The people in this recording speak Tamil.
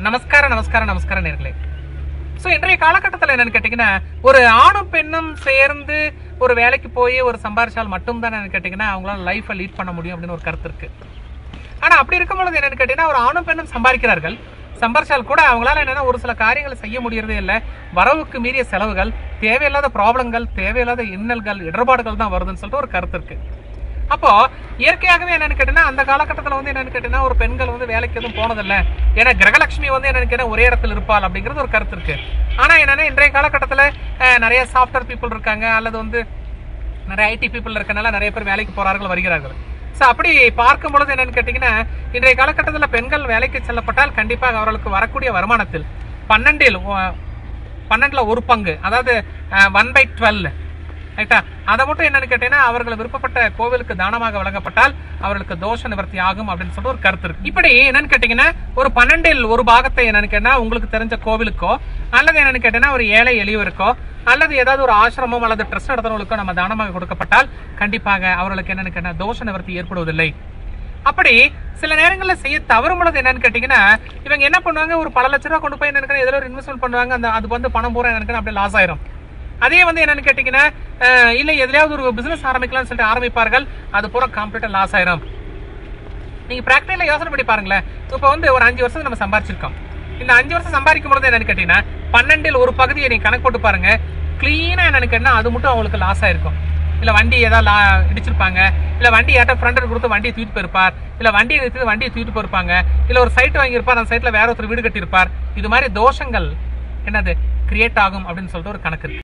நமஸ்காரம் நமஸ்காரம் நமஸ்காரம் நேர்களே ஸோ இன்றைய காலகட்டத்தில் என்னன்னு கேட்டிங்கன்னா ஒரு ஆணும் பெண்ணும் சேர்ந்து ஒரு வேலைக்கு போய் ஒரு சம்பாரிச்சால் மட்டும்தான் என்னன்னு கேட்டிங்கன்னா அவங்களால லைஃப்பை லீட் பண்ண முடியும் அப்படின்னு ஒரு கருத்து இருக்கு ஆனா அப்படி இருக்கும் பொழுது என்னன்னு கேட்டீங்கன்னா ஒரு ஆணும் பெண்ணும் சம்பாதிக்கிறார்கள் சம்பாரிச்சால் கூட அவங்களால என்னன்னா ஒரு சில காரியங்களை செய்ய முடியறதே இல்லை வரவுக்கு மீறிய செலவுகள் தேவையில்லாத ப்ராப்ளங்கள் தேவையில்லாத இன்னல்கள் இடர்பாடுகள் தான் வருதுன்னு சொல்லிட்டு ஒரு கருத்து இருக்கு அப்போ இயற்கையாகவே என்னன்னு கேட்டீங்கன்னா அந்த காலகட்டத்தில் வந்து என்னன்னு கேட்டீங்கன்னா ஒரு பெண்கள் வந்து வேலைக்கு எதுவும் போனதில்லை ஏன்னா கிரகலட்சுமி வந்து என்னன்னு கேட்டா ஒரே இடத்துல இருப்பாள் அப்படிங்கிறது ஒரு கருத்து இருக்கு ஆனா என்னன்னா இன்றைய காலகட்டத்தில் நிறைய சாஃப்ட்வேர் பீப்புள் இருக்காங்க அல்லது வந்து நிறைய ஐடி பீப்புள் இருக்கனால நிறைய பேர் வேலைக்கு போறார்கள் வருகிறார்கள் ஸோ அப்படி பார்க்கும் பொழுது என்னன்னு கேட்டிங்கன்னா இன்றைய காலகட்டத்தில் பெண்கள் வேலைக்கு செல்லப்பட்டால் கண்டிப்பாக அவர்களுக்கு வரக்கூடிய வருமானத்தில் பன்னெண்டில் ஒ- பன்னெண்டுல ஒரு பங்கு அதாவது ஒன் பை டுவெல் ரைட்டா அதை மட்டும் என்னன்னு கேட்டீங்கன்னா அவர்கள் விருப்பப்பட்ட கோவிலுக்கு தானமாக வழங்கப்பட்டால் அவர்களுக்கு தோஷ நிவர்த்தி ஆகும் அப்படின்னு சொல்லிட்டு ஒரு கருத்து இருக்கு இப்படி என்னன்னு கேட்டீங்கன்னா ஒரு பன்னெண்டில் ஒரு பாகத்தை என்னன்னு கேட்டா உங்களுக்கு தெரிஞ்ச கோவிலுக்கோ அல்லது என்னன்னு கேட்டீங்கன்னா ஒரு ஏழை எளியவருக்கோ அல்லது ஏதாவது ஒரு ஆசிரமம் அல்லது ட்ரஸ்ட் நடத்துறவங்களுக்கோ நம்ம தானமாக கொடுக்கப்பட்டால் கண்டிப்பாக அவர்களுக்கு என்னன்னு கேட்டா தோஷ நிவர்த்தி ஏற்படுவதில்லை அப்படி சில நேரங்களில் செய்ய தவறும் பொழுது என்னன்னு கேட்டீங்கன்னா இவங்க என்ன பண்ணுவாங்க ஒரு பல லட்ச ரூபா கொண்டு போய் என்ன எதில் ஒரு இன்வெஸ்ட்மெண்ட் பண்ணுவாங்க அந்த அது வந்து பணம் பூரா எனக்கு அப்படியே லாஸ் ஆயிரும் அதே வந்து என்னன்னு கேட்டீங்கன்னா அஹ், இல்ல எதுலயாவது ஒரு பிசினஸ் ஆரம்பிக்கலாம்னு சொல்லிட்டு ஆரம்பிப்பார்கள் அது பூரா கம்ப்ளீட்டா லாஸ் ஆயிரும் நீங்க பிராக்டிகலா யோசனை பண்ணி பாருங்களேன் இப்போ வந்து ஒரு அஞ்சு வருஷம் நம்ம சம்பாரிச்சிருக்கோம் இந்த அஞ்சு வருஷம் சம்பாதிக்கும் பொழுது என்னன்னு கேட்டீங்கன்னா பன்னெண்டில் ஒரு பகுதியை நீங்க கணக்கு போட்டு பாருங்க கிளீனா என்னன்னு கேட்டா அது மட்டும் அவங்களுக்கு லாஸ் ஆயிருக்கும் இல்ல வண்டி ஏதாவது லா- இடிச்சிருப்பாங்க இல்ல வண்டி யார்ட்ட ஃப்ரெண்ட் கொடுத்து வண்டியை தூக்கிட்டு போயிருப்பார் இல்ல வண்டியை நிறுத்தி வண்டியை தூக்கிட்டு போயிருப்பாங்க இல்ல ஒரு சைட் வாங்கியிருப்பார் அந்த சைட்ல வேற ஒருத்தர் வீடு கட்டியிருப்பார் இது மாதிரி தோஷங்கள் என்னது கிரியேட் ஆகும் அப்படின்னு சொல்லிட்டு ஒரு கணக்கு இருக்கு